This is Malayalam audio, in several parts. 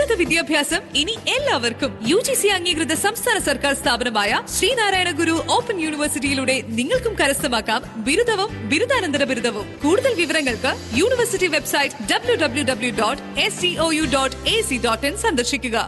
ഉന്നത വിദ്യാഭ്യാസം ഇനി എല്ലാവർക്കും യു ജി സി അംഗീകൃത സംസ്ഥാന സർക്കാർ സ്ഥാപനമായ ശ്രീനാരായണ ഗുരു ഓപ്പൺ യൂണിവേഴ്സിറ്റിയിലൂടെ നിങ്ങൾക്കും കരസ്ഥമാക്കാം ബിരുദവും ബിരുദാനന്തര ബിരുദവും കൂടുതൽ വിവരങ്ങൾക്ക് university website W W W dot S T O U dot A C dot in സന്ദർശിക്കുക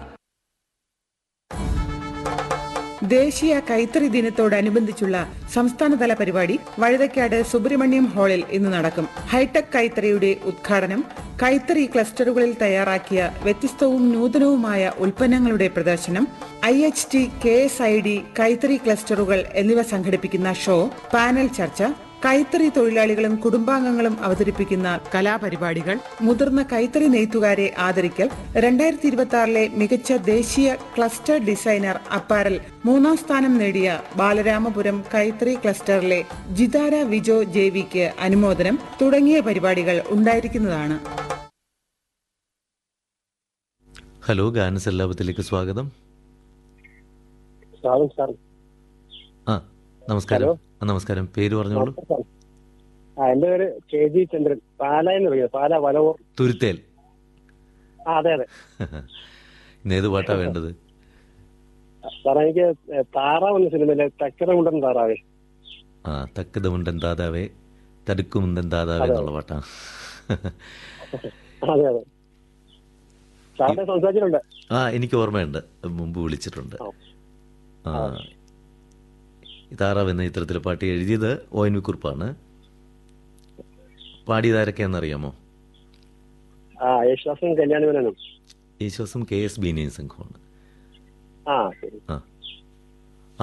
ദേശീയ കൈത്തറി ദിനത്തോടനുബന്ധിച്ചുള്ള സംസ്ഥാനതല പരിപാടി വഴുതക്കാട് സുബ്രഹ്മണ്യം ഹാളിൽ ഇന്ന് നടക്കും ഹൈടെക് കൈത്തറിയുടെ ഉദ്ഘാടനം കൈത്തറി ക്ലസ്റ്ററുകളിൽ തയ്യാറാക്കിയ വ്യത്യസ്തവും നൂതനവുമായ ഉൽപ്പന്നങ്ങളുടെ പ്രദർശനം I H T K S I D കൈത്തറി ക്ലസ്റ്ററുകൾ എന്നിവ സംഘടിപ്പിക്കുന്ന ഷോ പാനൽ ചർച്ച കൈത്തറി തൊഴിലാളികളും കുടുംബാംഗങ്ങളും അവതരിപ്പിക്കുന്ന കലാപരിപാടികൾ മുതിർന്ന കൈത്തറി നെയ്ത്തുകാരെ ആദരിക്കൽ രണ്ടായിരത്തി ഇരുപത്തി ആറിലെ മികച്ച ദേശീയ ക്ലസ്റ്റർ ഡിസൈനർ അപ്പാരൽ മൂന്നാം സ്ഥാനം നേടിയ ബാലരാമപുരം കൈത്തറി ക്ലസ്റ്ററിലെ ജിതാര വിജോ ജേവിക്ക് അനുമോദനം തുടങ്ങിയ പരിപാടികൾ ഉണ്ടായിരിക്കുന്നതാണ് ഹലോ ഗാനസ് എല്ലാപത്തിലേക്ക് സ്വാഗതം സാറും സാർ ആ നമസ്കാരം ആ, നമസ്കാരം പേര് പറഞ്ഞോളൂ ആ എന്റെ പേര് കെ ജി ചന്ദ്രൻ പാല എന്ന് പറയുന്നത് പാല വലവൂർ തുരുത്തേൽ ആ അതെ അതെ ഇന്ന് ഏത് പാട്ടാ വേണ്ടത് സാറേ എനിക്ക് താറാവ് എന്ന സിനിമയിലെ തക്കരമുണ്ടൻ താറാവേ ആ തക്കതമുണ്ടൻ ദാതാവേ തടുക്കുമുണ്ടൻ ദാതാവേ എന്നുള്ള പാട്ടാ അതെ അതെ സാറിനെ സംസാരിച്ചിട്ടുണ്ട് ആ എനിക്ക് ഓർമ്മയുണ്ട് മുമ്പ് വിളിച്ചിട്ടുണ്ട് ആ ഈ താറാവ് എന്ന ചിത്രത്തിലെ പാട്ട് എഴുതിയത് ഒ എൻ വി കുറിപ്പാണ് പാടിയതാരൊക്കെയാണെന്നറിയാമോ ആ യേശുദാസും കല്യാണിമനും യേശുദാസും കെ എസ് ബീനിയും സംഘമാണ് ആ ശരി ആ ആ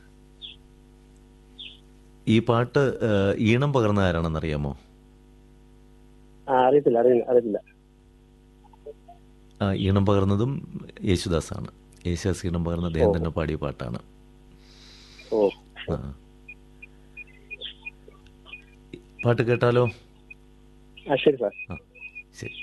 ഈ പാട്ട് ഏ, ഈണം പകർന്ന ആരാണെന്നറിയാമോ ആ അറിയത്തില്ല അറിയില്ല അറിയത്തില്ല ആ, ഈണം പകർന്നതും യേശുദാസാണ് യേശുദാസ് ഈണം പകർന്ന അദ്ദേഹം തന്നെ പാടിയ പാട്ടാണ് ഓ ആ. പാട്ട് കേട്ടാലോ ആ ശരി സാർ ആ ശരി